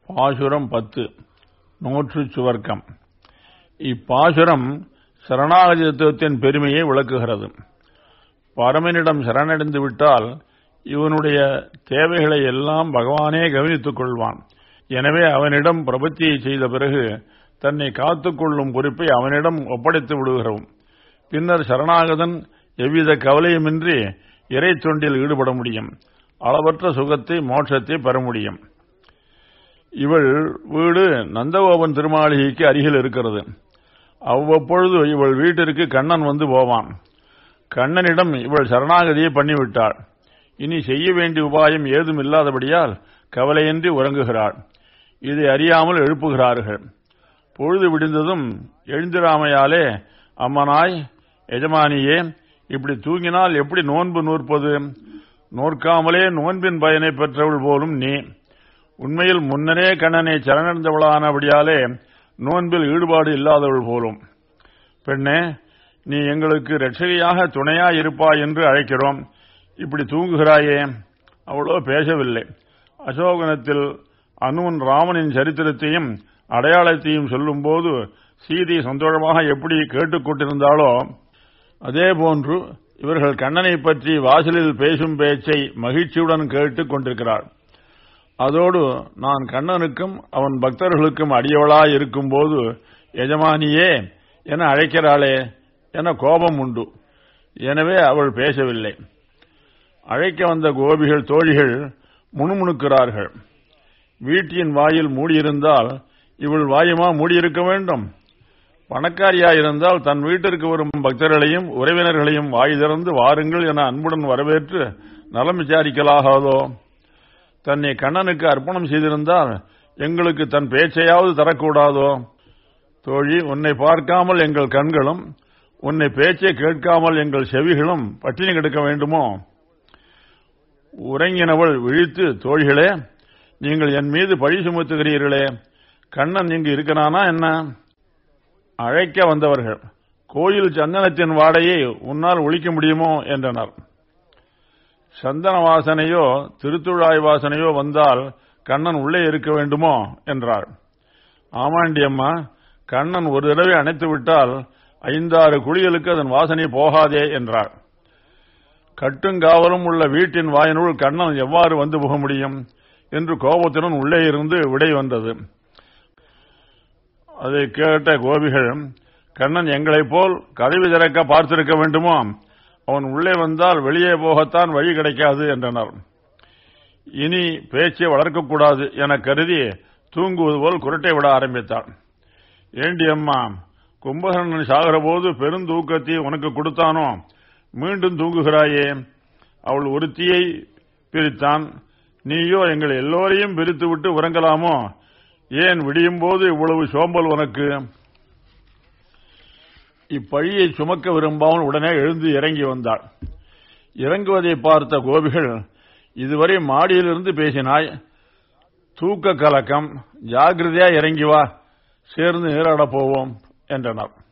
பாசுரம் பத்து நூற்று சுவர்க்கம் இப்பாசுரம் சரணாகதி தத்துவத்தின் பெருமையை விளக்குகிறது பரமனிடம் சரணடைந்து விட்டால் இவனுடைய தேவைகளை எல்லாம் பகவானே கவனித்துக் கொள்வான் எனவே அவனிடம் பிரபத்தியை செய்த பிறகு தன்னை காத்துக் கொள்ளும் பொறுப்பை அவனிடம் ஒப்படைத்து விடுகிறோம் பின்னர் சரணாகதன் எவ்வித கவலையுமின்றி இறை தொண்டில் ஈடுபட முடியும் அளவற்ற சுகத்தை மோட்சத்தை பெற முடியும் இவள் வீடு நந்தகோபன் திருமாளிகைக்கு அருகில் இருக்கிறது அவ்வப்பொழுது இவள் வீட்டிற்கு கண்ணன் வந்து போவான் கண்ணனிடம் இவள் சரணாகதியை பண்ணிவிட்டாள் இனி செய்ய வேண்டிய உபாயம் ஏதும் இல்லாதபடியால் கவலையின்றி உறங்குகிறாள் இதை அறியாமல் எழுப்புகிறார்கள் பொழுது விடிந்ததும் எழுந்திராமையாலே அம்மனாய் எஜமானியே இப்படி தூங்கினால் எப்படி நோன்பு நூற்பது நோற்காமலே நோன்பின் பயனை பெற்றவள் போலும் நீ உண்மையில் முன்னரே கண்ணனை சரணடைந்தவளானபடியாலே நோன்பில் ஈடுபாடு இல்லாதவள் போலும் பெண்ணே நீ எங்களுக்கு ரட்சகையாக துணையா இருப்பாய் என்று அழைக்கிறோம் இப்படி தூங்குகிறாயே அவளோ பேசவில்லை அசோகனத்தில் அனுமன் ராமனின் சரித்திரத்தையும் அடையாளத்தையும் சொல்லும்போது சீதை சந்தோஷமாக எப்படி கேட்டுக்கொண்டிருந்தாளோ அதே போன்று இவர்கள் கண்ணனை பற்றி வாசலில் பேசும் பேச்சை மகிழ்ச்சியுடன் கேட்டுக் கொண்டிருக்கிறாள் அதோடு நான் கண்ணனுக்கும் அவன் பக்தர்களுக்கும் அடியவளாய் இருக்கும்போது எஜமானியே என அழைக்கிறாளே என கோபம் உண்டு எனவே அவள் பேசவில்லை அழைக்க வந்த கோபிகள் தோழிகள் முணுமுணுக்கிறார்கள் வீட்டின் வாயில் மூடியிருந்தால் இவள் வாயுமா மூடியிருக்க வேண்டும் பணக்காரியாயிருந்தால் தன் வீட்டிற்கு வரும் பக்தர்களையும் உறவினர்களையும் வாய் திறந்து வாருங்கள் என அன்புடன் வரவேற்று நலம் விசாரிக்கலாகாதோ தன்னை கண்ணனுக்கு அர்ப்பணம் செய்திருந்தால் எங்களுக்கு தன் பேச்சையாவது தரக்கூடாதோ தோழி உன்னை பார்க்காமல் எங்கள் கண்களும் உன்னை பேச்சை கேட்காமல் எங்கள் செவிகளும் பட்டினி கிடக்க வேண்டுமோ உறங்கினவள் விழித்து தோழிகளே நீங்கள் என் மீது பழி சுமத்துகிறீர்களே கண்ணன் இங்கு இருக்கிறானா என்ன அழைக்க வந்தவர்கள் கோயில் சந்தனத்தின் வாடையை உன்னால் ஒழிக்க முடியுமோ என்றனர் சந்தன வாசனையோ திருத்துழாய் வாசனையோ வந்தால் கண்ணன் உள்ளே இருக்க வேண்டுமோ என்றாள் ஆமாண்டி அம்மா கண்ணன் ஒரு தடவை அணைத்து விட்டால் ஐந்தாறு குழிகளுக்கு அதன் வாசனை போகாதே என்றாள் கட்டுங்காவலும் உள்ள வீட்டின் வாயினுள் கண்ணன் எவ்வாறு வந்து போக முடியும் என்று கோபத்துடன் உள்ளே இருந்து விடை வந்தது அதை கேட்ட கோபிகள் கண்ணன் எங்களைப் போல் கதவி திறக்க பார்த்திருக்க வேண்டுமோ அவன் உள்ளே வந்தால் வெளியே போகத்தான் வழி கிடைக்காது என்றனர் இனி பேச்சை வளர்க்கக்கூடாது என கருதி தூங்குவது போல் குரட்டை விட ஆரம்பித்தாள் ஏண்டி அம்மா கும்பகர்ணன் சாகிற போது பெருந்தூக்கத்தை உனக்கு கொடுத்தானோ மீண்டும் தூங்குகிறாயே அவள் ஒருத்தியை பிரித்தான் நீயோ எங்கள் எல்லோரையும் பிரித்து விட்டு உறங்கலாமோ ஏன் விடியும் போது இவ்வளவு சோம்பல் உனக்கு இப்பழியை சுமக்க விரும்பாமல் உடனே எழுந்து இறங்கி வந்தாள் இறங்குவதை பார்த்த கோபிகள் இதுவரை மாடியிலிருந்து பேசினாய் தூக்க கலக்கம் ஜாகிரதையா இறங்கி வா சேர்ந்து நீராட போவோம் என்றனர்